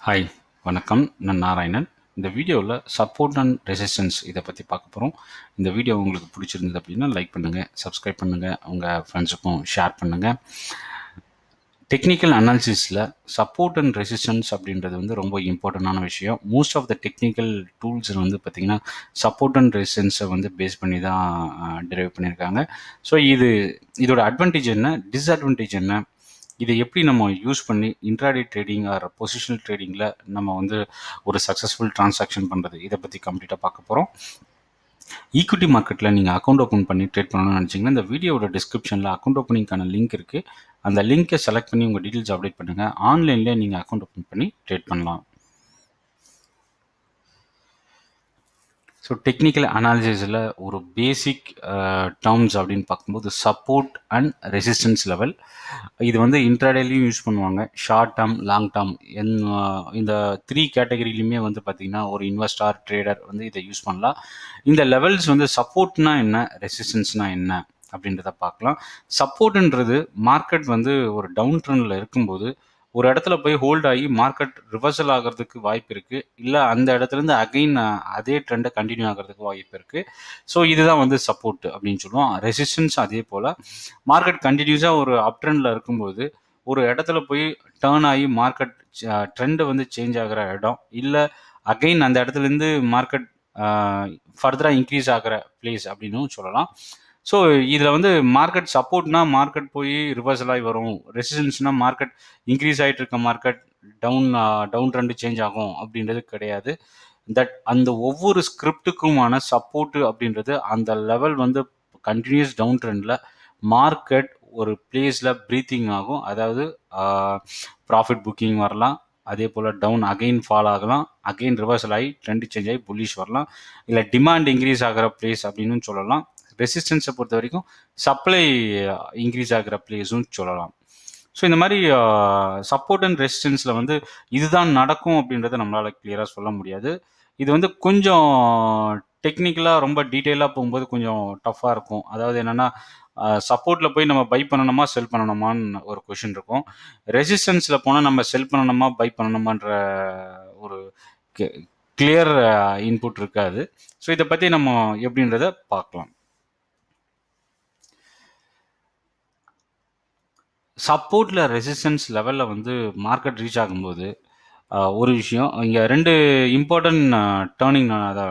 hi வணக்கம் நான் நாராயணன் இந்த வீடியோவில் சப்போர்ட் அண்ட் ரெசிஸ்டன்ஸ் இதை பற்றி பார்க்க போகிறோம் இந்த வீடியோ உங்களுக்கு பிடிச்சிருந்தது அப்படின்னா லைக் பண்ணுங்கள் சப்ஸ்கிரைப் பண்ணுங்கள் உங்கள் ஃப்ரெண்ட்ஸுக்கும் ஷேர் பண்ணுங்கள் டெக்னிக்கல் அனாலிசிஸில் சப்போர்ட் அண்ட் ரெசிஸ்டன்ஸ் அப்படின்றது வந்து ரொம்ப இம்பார்ட்டண்டான விஷயம் most of the technical tools வந்து பார்த்திங்கன்னா சப்போர்ட் அண்ட் ரெசிஸ்டன்ஸை வந்து பேஸ் பண்ணி தான் டிரைவ் பண்ணியிருக்காங்க ஸோ இது இதோட அட்வான்டேஜ் என்ன டிஸ்அட்வான்டேஜ் என்ன இதை எப்படி நம்ம யூஸ் பண்ணி இன்ட்ராடே ட்ரேடிங் ஆர் பொசிஷனல் ட்ரேடிங்கில் நம்ம வந்து ஒரு சக்ஸஸ்ஃபுல் டிரான்சாக்ஷன் பண்ணுறது இதை பற்றி கம்ப்ளீட்டாக பார்க்க போகிறோம் ஈக்விட்டி மார்க்கெட்டில் நீங்கள் அக்கௌண்ட் ஓப்பன் பண்ணி ட்ரேட் பண்ணணும்னு நினச்சிங்கன்னா இந்த வீடியோட டிஸ்கிரிப்ஷனில் அக்கௌண்ட் ஓப்பனிங்கான லிங்க் இருக்குது அந்த லிங்க்கை செலக்ட் பண்ணி உங்கள் டீட்டெயில்ஸ் அப்டேட் பண்ணுங்கள் ஆன்லைன்லேயே நீங்கள் அக்கௌண்ட் ஓப்பன் பண்ணி ட்ரேட் பண்ணலாம் ஸோ டெக்னிக்கல் அனாலிசிஸில் ஒரு பேசிக் டேர்ம்ஸ் அப்படின்னு பார்க்கும்போது சப்போர்ட் அண்ட் ரெசிஸ்டன்ஸ் லெவல் இது வந்து இன்ட்ராடேலையும் யூஸ் பண்ணுவாங்க ஷார்ட் டேர்ம் லாங் டேர்ம் என் இந்த த்ரீ கேட்டகரியிலையுமே வந்து பார்த்திங்கன்னா ஒரு இன்வெஸ்டார் ட்ரேடர் வந்து இதை யூஸ் பண்ணலாம் இந்த லெவல்ஸ் வந்து சப்போர்ட்னா என்ன ரெசிஸ்டன்ஸ்னா என்ன அப்படின்றத பார்க்கலாம் சப்போர்ட்ன்றது மார்க்கெட் வந்து ஒரு டவுன் ட்ரெண்டில் இருக்கும்போது ஒரு இடத்துல போய் ஹோல்ட் ஆகி மார்க்கெட் ரிவர்சல் ஆகிறதுக்கு வாய்ப்பு இருக்குது இல்லை அந்த இடத்துலேருந்து அகைன் அதே ட்ரெண்டை கண்டினியூ ஆகிறதுக்கு வாய்ப்பு இருக்குது ஸோ இதுதான் வந்து சப்போர்ட் அப்படின்னு சொல்லுவோம் ரெசிஸ்டன்ஸ் அதே போல் மார்க்கெட் கண்டினியூஸாக ஒரு அப் ட்ரெண்டில் இருக்கும்போது ஒரு இடத்துல போய் டேர்ன் ஆகி மார்க்கெட் ட்ரெண்டு வந்து சேஞ்ச் ஆகிற இடம் இல்லை அகைன் அந்த இடத்துலேருந்து மார்க்கெட் ஃபர்தராக இன்க்ரீஸ் ஆகிற பிளேஸ் அப்படின்னு சொல்லலாம் ஸோ இதில் வந்து மார்க்கெட் சப்போர்ட்னா மார்க்கெட் போய் ரிவர்சல் ஆகி வரும் ரெசிஸ்டன்ஸ்னால் மார்க்கெட் இன்க்ரீஸ் ஆகிட்டு இருக்க market down down trend change ஆகும் அப்படின்றது கிடையாது தட் அந்த ஒவ்வொரு ஸ்கிரிப்டுக்குமான சப்போர்ட்டு அப்படின்றது அந்த லெவல் வந்து கண்டினியூஸ் டவுன் ட்ரெண்டில் மார்க்கெட் ஒரு பிளேஸில் ப்ரீத்திங் ஆகும் அதாவது ப்ராஃபிட் புக்கிங் வரலாம் அதே போல் டவுன் அகெயின் ஃபால் ஆகலாம் அகெயின் ரிவர்சல் ஆகி ட்ரெண்ட் சேஞ்ச் ஆகி புல்லிஷ் வரலாம் இல்லை டிமாண்ட் இன்க்ரீஸ் ஆகிற பிளேஸ் அப்படின்னு சொல்லலாம் ரெசிஸ்டன்ஸை பொறுத்த வரைக்கும் சப்ளை இன்க்ரீஸ் ஆகிற பிளேஸும் சொல்லலாம் ஸோ இந்த மாதிரி சப்போர்ட் அண்ட் ரெசிஸ்டன்ஸில் வந்து இதுதான் நடக்கும் அப்படின்றத நம்மளால் கிளியராக சொல்ல முடியாது இது வந்து கொஞ்சம் டெக்னிக்கலாக ரொம்ப டீட்டெயிலாக போகும்போது கொஞ்சம் டஃப்பாக இருக்கும் அதாவது என்னென்னா சப்போர்ட்டில் போய் நம்ம பை பண்ணணுமா செல் பண்ணணுமான்னு ஒரு கொஷின் இருக்கும் ரெசிஸ்டன்ஸில் போனால் நம்ம செல் பண்ணணுமா பை பண்ணணுமான்ற ஒரு கிளியர் இன்புட் இருக்காது ஸோ இதை பற்றி நம்ம எப்படின்றத பார்க்கலாம் சப்போர்ட்டில் ரெசிஸ்டன்ஸ் லெவலில் வந்து மார்க்கெட் ரீச் ஆகும்போது ஒரு விஷயம் இங்கே ரெண்டு இம்பார்ட்டன்ட் டேர்னிங்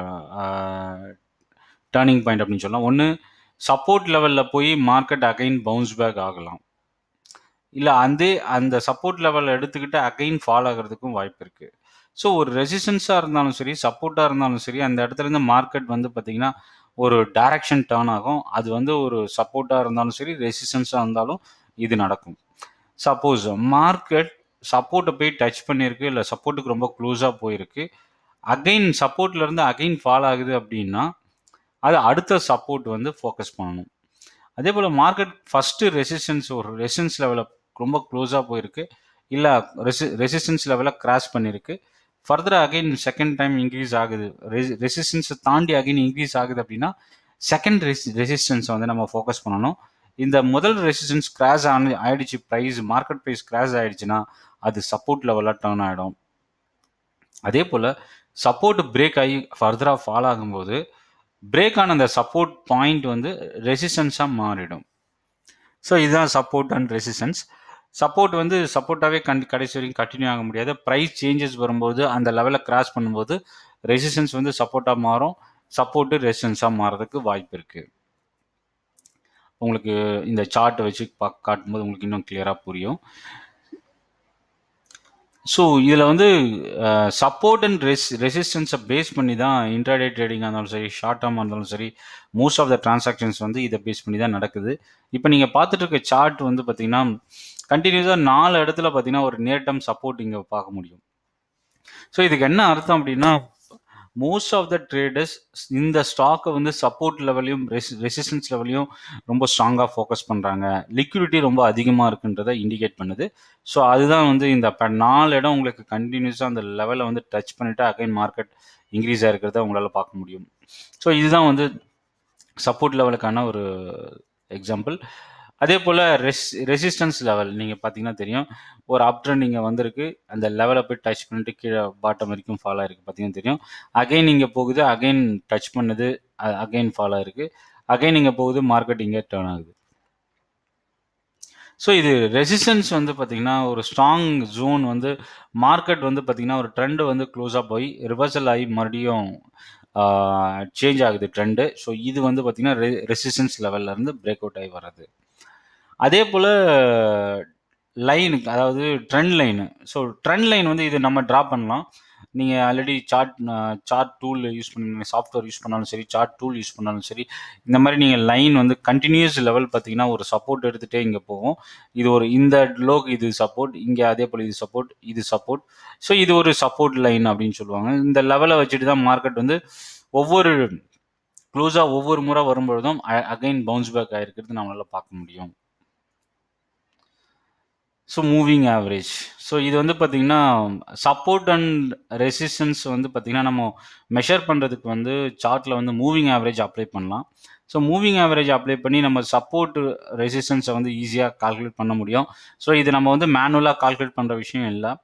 டேர்னிங் பாயிண்ட் அப்படின்னு சொல்லலாம் ஒன்று சப்போர்ட் லெவலில் போய் மார்க்கெட் அகைன் பவுன்ஸ் பேக் ஆகலாம் இல்லை அந்த அந்த சப்போர்ட் லெவலில் எடுத்துக்கிட்டு அகைன் ஃபால் ஆகிறதுக்கும் வாய்ப்பு இருக்குது ஸோ ஒரு ரெசிஸ்டன்ஸாக இருந்தாலும் சரி சப்போர்ட்டாக இருந்தாலும் சரி அந்த இடத்துலேருந்து மார்க்கெட் வந்து பார்த்திங்கன்னா ஒரு டைரக்ஷன் டேர்ன் ஆகும் அது வந்து ஒரு சப்போர்ட்டாக இருந்தாலும் சரி ரெசிஸ்டன்ஸாக இருந்தாலும் இது நடக்கும் சப்போஸ் மார்க்கெட் சப்போர்ட்டை போய் டச் பண்ணியிருக்கு இல்லை சப்போர்ட்டுக்கு ரொம்ப க்ளோஸாக போயிருக்கு அகைன் சப்போர்ட்லேருந்து அகைன் ஃபால் ஆகுது அப்படின்னா அது அடுத்த சப்போர்ட் வந்து ஃபோக்கஸ் பண்ணணும் அதே போல் மார்க்கெட் ஃபஸ்ட்டு ரெசிஸ்டன்ஸ் ஒரு ரெசிஸ்டன்ஸ் லெவலில் ரொம்ப க்ளோஸாக போயிருக்கு இல்லை ரெசி ரெசிஸ்டன்ஸ் லெவலில் கிராஸ் பண்ணியிருக்கு ஃபர்தராக அகைன் செகண்ட் டைம் இன்க்ரீஸ் ஆகுது ரெசி ரெசிஸ்டன்ஸை தாண்டி அகைன் இன்க்ரீஸ் ஆகுது அப்படின்னா செகண்ட் ரெசி ரெசிஸ்டன்ஸை வந்து நம்ம ஃபோக்கஸ் பண்ணணும் இந்த முதல் ரெசிஸ்டன்ஸ் கிராஷ் ஆனு ஆயிடுச்சு ப்ரைஸ் மார்க்கெட் ப்ரைஸ் கிராஷ் ஆயிடுச்சுன்னா அது சப்போர்ட் லெவலாக டேர்ன் ஆகிடும் அதே போல் சப்போர்ட் பிரேக் ஆகி ஃபர்தராக ஃபால் ஆகும்போது பிரேக் ஆன அந்த சப்போர்ட் பாயிண்ட் வந்து ரெசிஸ்டன்ஸாக மாறிடும் ஸோ இதுதான் சப்போர்ட் அண்ட் ரெசிஸ்டன்ஸ் சப்போர்ட் வந்து சப்போர்ட்டாகவே கண்டி கடைசி வரைக்கும் கண்டினியூ ஆக முடியாது ப்ரைஸ் சேஞ்சஸ் வரும்போது அந்த லெவலில் கிராஸ் பண்ணும்போது ரெசிஸ்டன்ஸ் வந்து சப்போர்ட்டாக மாறும் சப்போர்ட்டு ரெசிஸ்டன்ஸாக மாறதுக்கு வாய்ப்பு இருக்குது உங்களுக்கு இந்த சார்ட்டை வச்சு பா காட்டும்போது உங்களுக்கு இன்னும் கிளியராக புரியும் ஸோ இதில் வந்து சப்போர்ட் அண்ட் ரெஸ் ரெசிஸ்டன்ஸை பேஸ் பண்ணி தான் இன்டர்டே ட்ரேடிங்காக இருந்தாலும் சரி ஷார்ட் டேர்மாக இருந்தாலும் சரி மோஸ்ட் ஆஃப் த டிரான்சாக்ஷன்ஸ் வந்து இதை பேஸ் பண்ணி தான் நடக்குது இப்போ நீங்கள் பார்த்துட்டு இருக்க சார்ட் வந்து பார்த்தீங்கன்னா கண்டினியூஸாக நாலு இடத்துல பார்த்தீங்கன்னா ஒரு நியர் டேர்ம் சப்போர்ட் இங்கே பார்க்க முடியும் ஸோ இதுக்கு என்ன அர்த்தம் அப்படின்னா மோஸ்ட் ஆஃப் த ட்ரேடர்ஸ் இந்த ஸ்டாக்கை வந்து சப்போர்ட் லெவலையும் ரெசி ரெசிஸ்டன்ஸ் லெவலையும் ரொம்ப ஸ்ட்ராங்காக ஃபோக்கஸ் பண்ணுறாங்க லிக்விடிட்டி ரொம்ப அதிகமாக இருக்குன்றதை இண்டிகேட் பண்ணுது ஸோ அதுதான் வந்து இந்த இப்போ நாலு இடம் உங்களுக்கு கண்டினியூஸாக அந்த லெவலை வந்து டச் பண்ணிவிட்டு அகைன் மார்க்கெட் இன்க்ரீஸ் ஆகிருக்கிறத உங்களால் பார்க்க முடியும் ஸோ இதுதான் வந்து சப்போர்ட் லெவலுக்கான ஒரு எக்ஸாம்பிள் அதே போல் ரெஸ் ரெசிஸ்டன்ஸ் லெவல் நீங்கள் பார்த்தீங்கன்னா தெரியும் ஒரு அப் ட்ரெண்ட் இங்கே வந்திருக்கு அந்த லெவலை போய் டச் பண்ணிட்டு கீழே பாட்டம் வரைக்கும் ஃபாலோ ஆயிருக்கு பார்த்தீங்கன்னா தெரியும் அகைன் இங்கே போகுது அகைன் டச் பண்ணுது அகைன் ஃபாலோ ஆயிருக்கு அகைன் இங்கே போகுது மார்க்கெட் இங்கே டேர்ன் ஆகுது ஸோ இது ரெசிஸ்டன்ஸ் வந்து பார்த்தீங்கன்னா ஒரு ஸ்ட்ராங் ஜோன் வந்து மார்க்கெட் வந்து பார்த்தீங்கன்னா ஒரு ட்ரெண்டு வந்து க்ளோஸாக போய் ரிவர்சல் ஆகி மறுபடியும் சேஞ்ச் ஆகுது ட்ரெண்டு ஸோ இது வந்து பார்த்தீங்கன்னா ரெ ரெசிஸ்டன்ஸ் லெவல்லேருந்து பிரேக் அவுட் ஆகி வர்றது அதே போல் லைனுக்கு அதாவது trend line so trend line வந்து இது நம்ம ட்ரா பண்ணலாம் நீங்கள் already chart chart tool use பண்ணி சாஃப்ட்வேர் யூஸ் பண்ணாலும் சரி சார்ட் டூல் யூஸ் பண்ணாலும் சரி இந்த மாதிரி நீங்கள் லைன் வந்து கண்டினியூஸ் லெவல் பார்த்தீங்கன்னா ஒரு சப்போர்ட் எடுத்துகிட்டே இங்கே போகும் இது ஒரு இந்த லோக்கு இது சப்போர்ட் இங்கே அதே போல் இது சப்போர்ட் இது சப்போர்ட் ஸோ இது ஒரு சப்போர்ட் லைன் அப்படின்னு சொல்லுவாங்க இந்த லெவலை வச்சுட்டு தான் மார்க்கெட் வந்து ஒவ்வொரு க்ளோஸாக ஒவ்வொரு முறை வரும்பொழுதும் அகைன் பவுன்ஸ் பேக் ஆகிருக்கிறது நம்மளால பார்க்க முடியும் ஸோ மூவிங் ஆவரேஜ் ஸோ இது வந்து பார்த்திங்கன்னா சப்போர்ட் அண்ட் ரெசிஸ்டன்ஸ் வந்து பார்த்திங்கன்னா நம்ம மெஷர் பண்ணுறதுக்கு வந்து சார்ட்டில் வந்து மூவிங் ஆவரேஜ் அப்ளை பண்ணலாம் ஸோ மூவிங் ஆவரேஜ் அப்ளை பண்ணி நம்ம சப்போர்ட் ரெசிஸ்டன்ஸை வந்து ஈஸியாக கால்குலேட் பண்ண முடியும் ஸோ இது நம்ம வந்து மேனுவலாக கால்குலேட் பண்ணுற விஷயம் இல்லை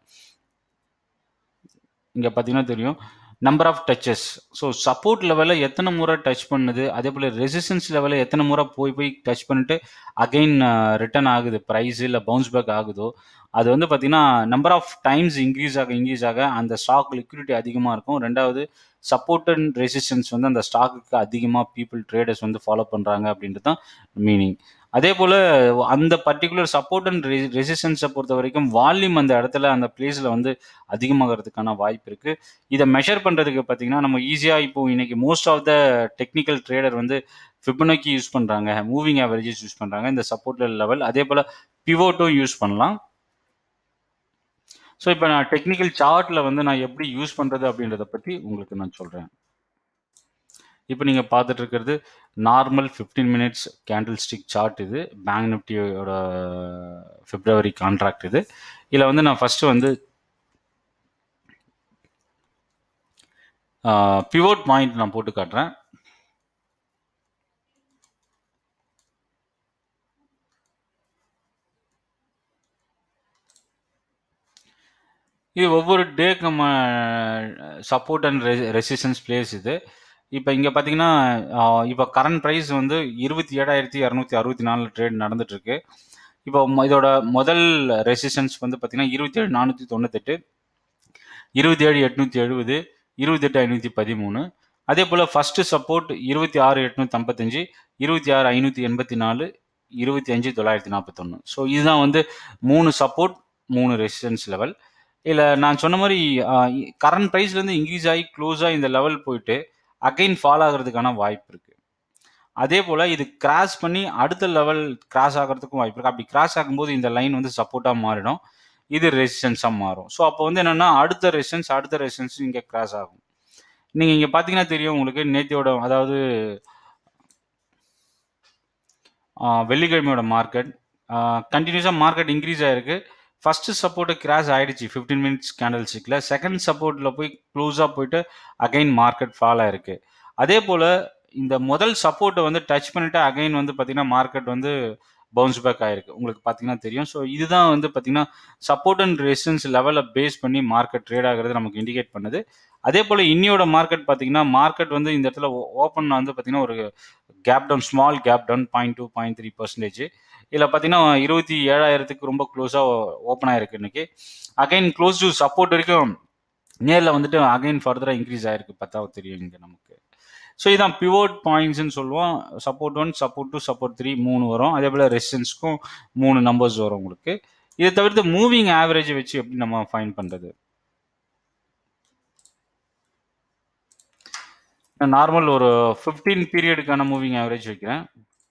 இங்கே பார்த்தீங்கன்னா தெரியும் number of touches so support லெவலில் எத்தனை முறை டச் பண்ணுது அதே போல் ரெசிஸ்டன்ஸ் லெவலில் எத்தனை முறை போய் போய் டச் பண்ணிட்டு அகைன் ரிட்டர்ன் ஆகுது ப்ரைஸ் இல்லை பவுன்ஸ் பேக் ஆகுதோ அது வந்து பார்த்திங்கன்னா நம்பர் ஆஃப் டைம்ஸ் இன்க்ரீஸ் ஆக இன்க்ரீஸ் ஆக அந்த ஸ்டாக் லிக்விடிட்டி அதிகமாக இருக்கும் ரெண்டாவது சப்போர்ட் அண்ட் ரெசிஸ்டன்ஸ் வந்து அந்த ஸ்டாக்குக்கு அதிகமாக பீப்புள் ட்ரேடர்ஸ் வந்து ஃபாலோ பண்ணுறாங்க அப்படின்றது தான் மீனிங் அதே போல் அந்த பர்டிகுலர் சப்போர்ட் அண்ட் ரெசிஸ்டன்ஸை பொறுத்த வரைக்கும் வால்யூம் அந்த இடத்துல அந்த பிளேஸில் வந்து அதிகமாகிறதுக்கான வாய்ப்பு இருக்குது இதை மெஷர் பண்ணுறதுக்கு பார்த்தீங்கன்னா நம்ம ஈஸியாக இப்போ இன்னைக்கு most of the technical trader வந்து ஃபிபனோக்கி யூஸ் பண்ணுறாங்க மூவிங் ஆவரேஜஸ் யூஸ் பண்ணுறாங்க இந்த சப்போர்ட் லெவல் அதே போல் பிவோட்டும் யூஸ் பண்ணலாம் ஸோ இப்போ நான் டெக்னிக்கல் சார்ட்டில் வந்து நான் எப்படி யூஸ் பண்ணுறது அப்படின்றத பற்றி உங்களுக்கு நான் சொல்கிறேன் இப்போ நீங்கள் பார்த்துட்டு இருக்கிறது normal fifteen minutes candle stick chart இது பேங்க் நிஃப்டியோட பிப்ரவரி கான்ட்ராக்ட் இது இதில் வந்து நான் ஃபஸ்ட்டு வந்து பிவோட் பாயிண்ட் நான் போட்டு காட்டுறேன் இது ஒவ்வொரு டேக்கு நம்ம சப்போர்ட் அண்ட் ரெசிஸ்டன்ஸ் பிளேஸ் இது இப்போ இங்கே பார்த்தீங்கன்னா இப்போ கரண்ட் ப்ரைஸ் வந்து இருபத்தி ஏழாயிரத்தி இரநூத்தி அறுபத்தி நாலு ட்ரேட் நடந்துட்டுருக்கு இப்போ இதோட முதல் ரெசிஸ்டன்ஸ் வந்து பார்த்தீங்கன்னா இருபத்தி ஏழு நானூற்றி தொண்ணூத்தெட்டு இருபத்தி ஏழு எட்நூற்றி எழுபது இருபத்தெட்டு ஐநூற்றி பதிமூணு அதே போல் ஃபஸ்ட்டு சப்போர்ட் இருபத்தி ஆறு எட்நூற்றி ஐம்பத்தஞ்சு இருபத்தி ஆறு ஐநூற்றி எண்பத்தி நாலு இருபத்தி அஞ்சு தொள்ளாயிரத்தி நாற்பத்தொன்று ஸோ இதுதான் வந்து மூணு சப்போர்ட் மூணு ரெசிஸ்டன்ஸ் லெவல் இல்லை நான் சொன்ன மாதிரி கரண்ட் ப்ரைஸ்லேருந்து இன்க்ரீஸ் ஆகி க்ளோஸாக இந்த லெவல் போயிட்டு அகைன் ஃபால் ஆகிறதுக்கான வாய்ப்பு இருக்குது அதே போல் இது கிராஸ் பண்ணி அடுத்த லெவல் கிராஸ் ஆகிறதுக்கும் வாய்ப்பு இருக்குது அப்படி கிராஸ் ஆகும்போது இந்த லைன் வந்து சப்போர்ட்டாக மாறிடும் இது ரெசிஸ்டன்ஸாக மாறும் ஸோ அப்போ வந்து என்னென்னா அடுத்த ரெசிஸ்டன்ஸ் அடுத்த ரெசிஸ்டன்ஸ் இங்கே கிராஸ் ஆகும் நீங்கள் இங்கே பார்த்தீங்கன்னா தெரியும் உங்களுக்கு நேத்தியோட அதாவது வெள்ளிக்கிழமையோட மார்க்கெட் கண்டினியூஸாக மார்க்கெட் இன்க்ரீஸ் ஆகிருக்கு ஃபஸ்ட்டு சப்போர்ட்டு கிராஸ் ஆகிடுச்சு ஃபிஃப்டீன் மினிட்ஸ் கேண்டல் ஸ்டிக்கில் செகண்ட் சப்போர்ட்டில் போய் க்ளோஸாக போயிட்டு அகைன் மார்க்கெட் ஃபால் ஆயிருக்கு அதே போல் இந்த முதல் சப்போர்ட்டை வந்து டச் பண்ணிவிட்டு அகைன் வந்து பார்த்திங்கன்னா மார்க்கெட் வந்து பவுன்ஸ் பேக் ஆயிருக்கு உங்களுக்கு பார்த்தீங்கன்னா தெரியும் ஸோ இதுதான் வந்து பார்த்தீங்கன்னா சப்போர்ட் அண்ட் ரெசிஸ்டன்ஸ் லெவலை பேஸ் பண்ணி மார்க்கெட் ட்ரேட் ஆகிறது நமக்கு இண்டிகேட் பண்ணுது அதே போல் இன்னியோட மார்க்கெட் பார்த்தீங்கன்னா மார்க்கெட் வந்து இந்த இடத்துல ஓப்பன் வந்து பார்த்தீங்கன்னா ஒரு gap down small gap down point two point three percentage இதில் பார்த்தீங்கன்னா இருபத்தி ஏழாயிரத்துக்கு ரொம்ப க்ளோஸாக ஓப்பன் ஆயிருக்கு இன்னைக்கு அகைன் க்ளோஸ் டு சப்போர்ட் வரைக்கும் நேரில் வந்துட்டு அகைன் ஃபர்தராக இன்க்ரீஸ் ஆயிருக்கு பத்தாவது தெரியும் இங்கே நமக்கு ஸோ இதான் பிவோட் பாயிண்ட்ஸ்னு சொல்லுவோம் support one support two support three மூணு வரும் அதே போல் ரெசிஸ்டன்ஸ்க்கும் மூணு நம்பர்ஸ் வரும் உங்களுக்கு இதை தவிர்த்து மூவிங் ஆவரேஜை வச்சு எப்படி நம்ம ஃபைன் பண்ணுறது நார்மல் ஒரு ஃபிஃப்டீன் பீரியடுக்கான மூவிங் ஆவரேஜ் வைக்கிறேன்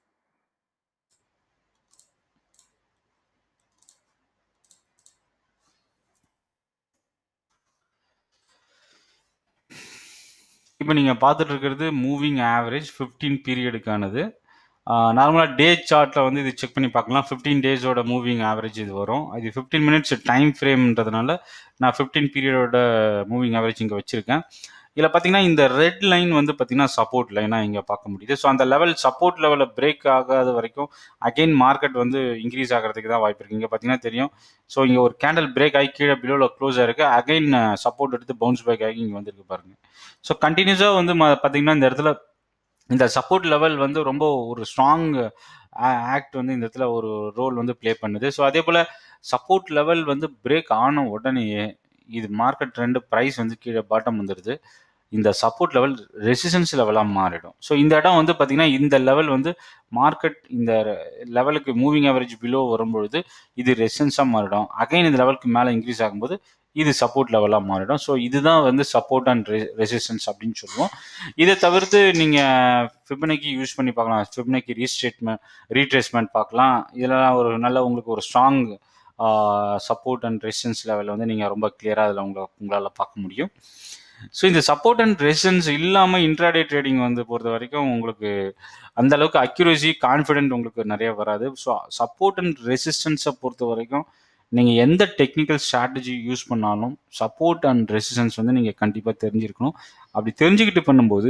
இப்போ நீங்கள் பார்த்துட்டு இருக்கிறது மூவிங் ஆவரேஜ் ஃபிஃப்டீன் பீரியடுக்கானது நார்மலாக டே சார்ட்டில் வந்து இது செக் பண்ணி பார்க்கலாம் ஃபிஃப்டீன் டேஸோட மூவிங் ஆவரேஜ் இது வரும் இது ஃபிஃப்டீன் மினிட்ஸ் டைம் ஃப்ரேம்ன்றதுனால நான் ஃபிஃப்டீன் பீரியடோட மூவிங் ஆவரேஜ் இங்கே வச்சுருக்கேன் இதில் பார்த்தீங்கன்னா இந்த ரெட் லைன் வந்து பார்த்தீங்கன்னா சப்போர்ட் லைனாக இங்கே பார்க்க முடியுது ஸோ அந்த லெவல் சப்போர்ட் லெவலில் பிரேக் ஆகாத வரைக்கும் அகைன் மார்க்கெட் வந்து இன்க்ரீஸ் ஆகிறதுக்கு தான் வாய்ப்பு இருக்குது இங்கே பார்த்தீங்கன்னா தெரியும் ஸோ இங்கே ஒரு கேண்டல் பிரேக் ஆகி கீழே பிலோவில் க்ளோஸ் ஆயிருக்கு அகைன் சப்போர்ட் எடுத்து பவுன்ஸ் பேக் ஆகி இங்கே வந்துருக்கு பாருங்க ஸோ கண்டினியூஸாக வந்து ம- பார்த்தீங்கன்னா இந்த இடத்துல இந்த சப்போர்ட் லெவல் வந்து ரொம்ப ஒரு ஸ்ட்ராங் ஆக்ட் வந்து இந்த இடத்துல ஒரு ரோல் வந்து ப்ளே பண்ணுது ஸோ அதே போல் சப்போர்ட் லெவல் வந்து பிரேக் ஆன உடனேயே இது மார்க்கெட் ட்ரெண்டு ப்ரைஸ் வந்து கீழே பாட்டம் வந்துடுது இந்த சப்போர்ட் லெவல் ரெசிஸ்டன்ஸ் லெவலாக மாறிடும் ஸோ இந்த இடம் வந்து பார்த்தீங்கன்னா இந்த லெவல் வந்து மார்க்கெட் இந்த லெவலுக்கு மூவிங் ஆவரேஜ் பிலோ வரும்பொழுது இது ரெசிஸ்டன்ஸாக மாறிடும் அகைன் இந்த லெவலுக்கு மேலே இன்க்ரீஸ் ஆகும்போது இது சப்போர்ட் லெவலாக மாறிடும் ஸோ இதுதான் வந்து சப்போர்ட் அண்ட் ரெசிஸ்டன்ஸ் அப்படின்னு சொல்லுவோம் இதை தவிர்த்து நீங்கள் ஃபிபனைக்கு யூஸ் பண்ணி பார்க்கலாம் ஃபிபனைக்கு ரீஸ்டேட்மெண்ட் ரீட்ரேஸ்மெண்ட் பார்க்கலாம் இதெல்லாம் ஒரு நல்ல உங்களுக்கு ஒரு ஸ்ட்ராங் சப்போர்ட் அண்ட் ரெசிஸ்டன்ஸ் லெவலில் வந்து நீங்கள் ரொம்ப கிளியராக அதில் உங்களை உங்களால் பார்க்க முடியும் ஸோ இந்த சப்போர்ட் அண்ட் ரெசிஸ்டன்ஸ் இல்லாமல் இன்ட்ராடே ட்ரேடிங் வந்து பொறுத்த வரைக்கும் உங்களுக்கு அந்த அளவுக்கு அக்யூரசி கான்ஃபிடென்ட் உங்களுக்கு நிறைய வராது ஸோ சப்போர்ட் அண்ட் ரெசிஸ்டன்ஸை பொறுத்த வரைக்கும் நீங்கள் எந்த டெக்னிக்கல் ஸ்ட்ராட்டஜி யூஸ் பண்ணாலும் சப்போர்ட் அண்ட் ரெசிஸ்டன்ஸ் வந்து நீங்கள் கண்டிப்பாக தெரிஞ்சிருக்கணும் அப்படி தெரிஞ்சுக்கிட்டு பண்ணும்போது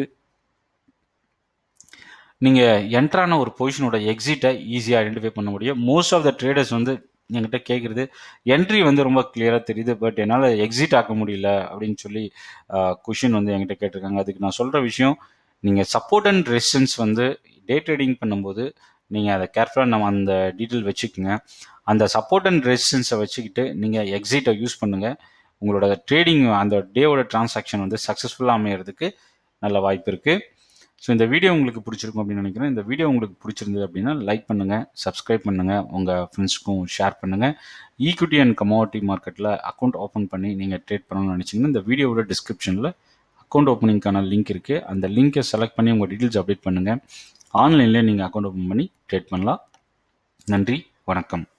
நீங்கள் என்ட்ரான ஒரு பொசிஷனோட எக்ஸிட்டை ஈஸியாக ஐடென்டிஃபை பண்ண முடியும் மோஸ்ட் ஆஃப் த ட்ரேடர்ஸ் வந்து என்கிட்ட கேட்குறது என்ட்ரி வந்து ரொம்ப கிளியராக தெரியுது பட் என்னால் எக்ஸிட் ஆக்க முடியல அப்படின்னு சொல்லி கொஷின் வந்து என்கிட்ட கேட்டிருக்காங்க அதுக்கு நான் சொல்கிற விஷயம் நீங்கள் சப்போர்ட் அண்ட் ரெசிஸ்டன்ஸ் வந்து டே ட்ரேடிங் பண்ணும்போது நீங்கள் அதை கேர்ஃபுல்லாக நம்ம அந்த டீட்டெயில் வச்சுக்கோங்க அந்த சப்போர்ட் அண்ட் ரெசிஸ்டன்ஸை வச்சுக்கிட்டு நீங்கள் எக்ஸிட்டை யூஸ் பண்ணுங்கள் உங்களோட ட்ரேடிங் அந்த டேவோட டிரான்சாக்ஷன் வந்து சக்ஸஸ்ஃபுல்லாக அமையிறதுக்கு நல்ல வாய்ப்பு இருக்குது ஸோ இந்த வீடியோ உங்களுக்கு பிடிச்சிருக்கும் அப்படின்னு நினைக்கிறேன் இந்த வீடியோ உங்களுக்கு பிடிச்சிருந்தது அப்படின்னா லைக் பண்ணுங்கள் சப்ஸ்கிரைப் பண்ணுங்கள் உங்கள் ஃப்ரெண்ட்ஸ்க்கும் ஷேர் பண்ணுங்கள் ஈக்விட்டி அண்ட் கமாடிட்டி மார்க்கெட்டில் அக்கௌண்ட் ஓப்பன் பண்ணி நீங்கள் ட்ரேட் பண்ணணும்னு நினச்சிங்கன்னா இந்த வீடியோவோட டிஸ்கிரிப்ஷனில் அக்கௌண்ட் ஓப்பனிங்க்கான லிங்க் இருக்குது அந்த லிங்கை செலக்ட் பண்ணி உங்கள் டீட்டெயில்ஸ் அப்டேட் பண்ணுங்கள் ஆன்லைன்லேயே நீங்கள் அக்கௌண்ட் ஓப்பன் பண்ணி ட்ரேட் பண்ணலாம் நன்றி வணக்கம்